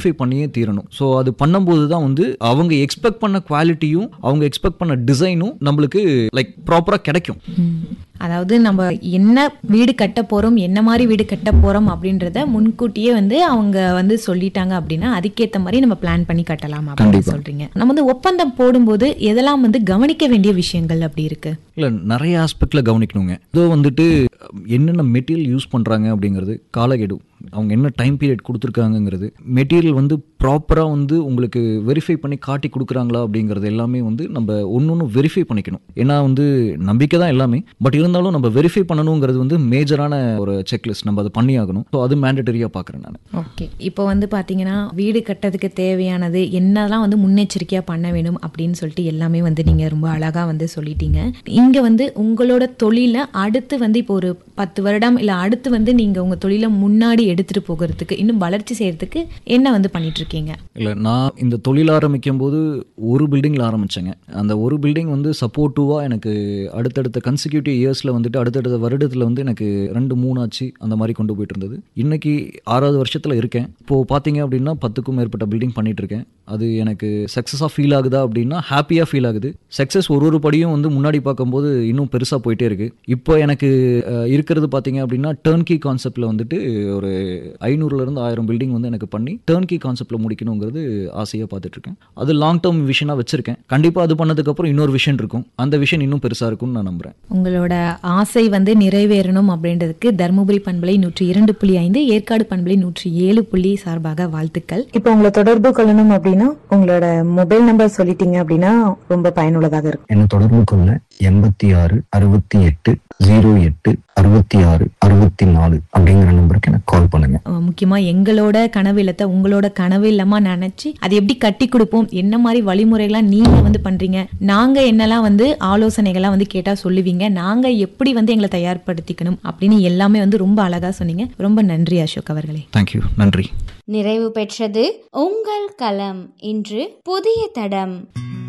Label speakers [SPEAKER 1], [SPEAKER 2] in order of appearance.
[SPEAKER 1] Verify பண்ணியே தீரணும் so அது பண்ணும்போது தான் வந்து அவங்க எக்ஸ்பெக்ட் பண்ண குவாலிட்டியும் அவங்க எக்ஸ்பெக்ட் பண்ண டிசைனும் நம்மளுக்கு லைக் ப்ராப்பராக கிடைக்கும்
[SPEAKER 2] அதாவது நம்ம என்ன வீடு கட்ட போறோம் என்ன மாதிரி வீடு கட்ட போறோம் அப்படின்றத முன்கூட்டியே வந்து அவங்க வந்து சொல்லிட்டாங்க அப்படின்னா அதுக்கேத்த மாதிரி நம்ம பிளான் பண்ணி கட்டலாம் அப்படின்னு
[SPEAKER 1] கண்டிப்பா.
[SPEAKER 2] சொல்றீங்க நம்ம வந்து ஒப்பந்தம் போடும்போது எதெல்லாம் வந்து கவனிக்க வேண்டிய விஷயங்கள் அப்படி இருக்கு
[SPEAKER 1] இல்லை நிறைய ஆஸ்பெக்டில் கவனிக்கணுங்க இதோ வந்துட்டு என்னென்ன மெட்டீரியல் யூஸ் பண்ணுறாங்க அப்படிங்கிறது காலக்கெடு அவங்க என்ன டைம் பீரியட் கொடுத்துருக்காங்கங்கிறது மெட்டீரியல் வந்து ப்ராப்பராக வந்து உங்களுக்கு வெரிஃபை பண்ணி காட்டி கொடுக்குறாங்களா அப்படிங்கிறது எல்லாமே வந்து நம்ம ஒன்று ஒன்று வெரிஃபை பண்ணிக்கணும் ஏன்னா வந்து நம்பிக்கை தான் எல்லாமே பட் இருந்தாலும் நம்ம வெரிஃபை பண்ணணுங்கிறது வந்து மேஜரான ஒரு செக்லிஸ்ட் நம்ம அதை பண்ணி ஆகணும் ஸோ அது மேண்டட்டரியாக பார்க்குறேன் நான்
[SPEAKER 2] ஓகே இப்போ வந்து பாத்தீங்கன்னா வீடு கட்டுறதுக்கு தேவையானது என்னெல்லாம் வந்து முன்னெச்சரிக்கையா பண்ண வேணும் அப்படின்னு சொல்லிட்டு எல்லாமே வந்து நீங்க ரொம்ப அழகா வந்து சொல்லிட்டீங்க இங்க வந்து உங்களோட தொழிலை அடுத்து வந்து இப்போ ஒரு பத்து வருடம் இல்ல அடுத்து வந்து நீங்க உங்க தொழிலை முன்னாடி எடுத்துட்டு போகிறதுக்கு இன்னும் வளர்ச்சி செய்யறதுக்கு என்ன வந்து பண்ணிட்டு இருக்கீங்க
[SPEAKER 1] இல்லை நான் இந்த தொழில் ஆரம்பிக்கும் போது ஒரு பில்டிங்கில் ஆரம்பித்தேங்க அந்த ஒரு பில்டிங் வந்து சப்போர்ட்டிவாக எனக்கு அடுத்தடுத்த கன்சிக்யூட்டிவ் இயர்ஸில் வந்துட்டு அடுத்தடுத்த வருடத்தில் வந்து எனக்கு ரெண்டு மூணு ஆச்சு அந்த மாதிரி கொண்டு போயிட்டு இருந்தது இன்னைக்கு ஆறாவது வருஷத்தில் இருக்கேன் இப்போது பார்த்தீங்க அப்படின்னா பத்துக்கும் மேற்பட்ட பில்டிங் பண்ணிட்டு இருக்கேன் அது எனக்கு சக்ஸஸாக ஃபீல் ஆகுதா அப்படின்னா ஹாப்பியாக ஃபீல் ஆகுது சக்ஸஸ் ஒரு ஒரு படியும் வந்து முன்னாடி பார்க்கும்போது இன்னும் பெருசாக போயிட்டே இருக்கு இப்போ எனக்கு அஹ், இருக்கிறது பார்த்தீங்க அப்படின்னா டேர்ன்கி கான்செப்டில் வந்துட்டு ஒரு ஐநூறுலேருந்து ஆயிரம் பில்டிங் வந்து எனக்கு பண்ணி டேர்ன்கி கான்செப்டில் முடிக்கணுங்கிறது ஆசையாக பார்த்துட்டு இருக்கேன் அது லாங் டேர்ம் விஷனாக வச்சிருக்கேன் கண்டிப்பாக அது பண்ணதுக்கப்புறம் இன்னொரு விஷன் இருக்கும் அந்த விஷன் இன்னும் பெருசாக இருக்கும்னு நான் நம்புறேன்
[SPEAKER 2] உங்களோட ஆசை வந்து நிறைவேறணும் அப்படின்றதுக்கு தருமபுரி பண்பலை நூற்றி இரண்டு புள்ளி ஐந்து ஏற்காடு பண்பலை நூற்றி ஏழு புள்ளி சார்பாக வாழ்த்துக்கள்
[SPEAKER 3] இப்போ உங்களை தொடர்பு கொள்ளணும் அப்படின்னா உங்களோட மொபைல் நம்பர் சொல்லிட்டீங்க அப்படின்னா ரொம்ப பயனுள்ளதாக இருக்கும்
[SPEAKER 4] என்னை தொடர்பு கொள்ள எண்பத்தி ஆறு அறுபத்தி எட்டு ஜீரோ எட்டு அறுபத்தி ஆறு அறுபத்தி நாலு அப்படிங்கிற நம்பருக்கு எனக்கு கால் பண்ணுங்க
[SPEAKER 2] அஹ் முக்கியமா எங்களோட கனவு இல்லத்தை உங்களோட கனவு இல்லமா நினைச்சு அது எப்படி கட்டி கொடுப்போம் என்ன மாதிரி வழிமுறைகள்லாம் நீங்க வந்து பண்றீங்க நாங்க என்னெல்லாம் வந்து ஆலோசனைகள்லாம் வந்து கேட்டா சொல்லுவீங்க நாங்க எப்படி வந்து எங்களை தயார்படுத்திக்கணும் அப்படின்னு எல்லாமே வந்து ரொம்ப அழகா சொன்னீங்க ரொம்ப நன்றி அசோக் அவர்களே
[SPEAKER 1] தேங்க்யூ நன்றி
[SPEAKER 5] நிறைவு பெற்றது உங்கள் களம் இன்று புதிய தடம்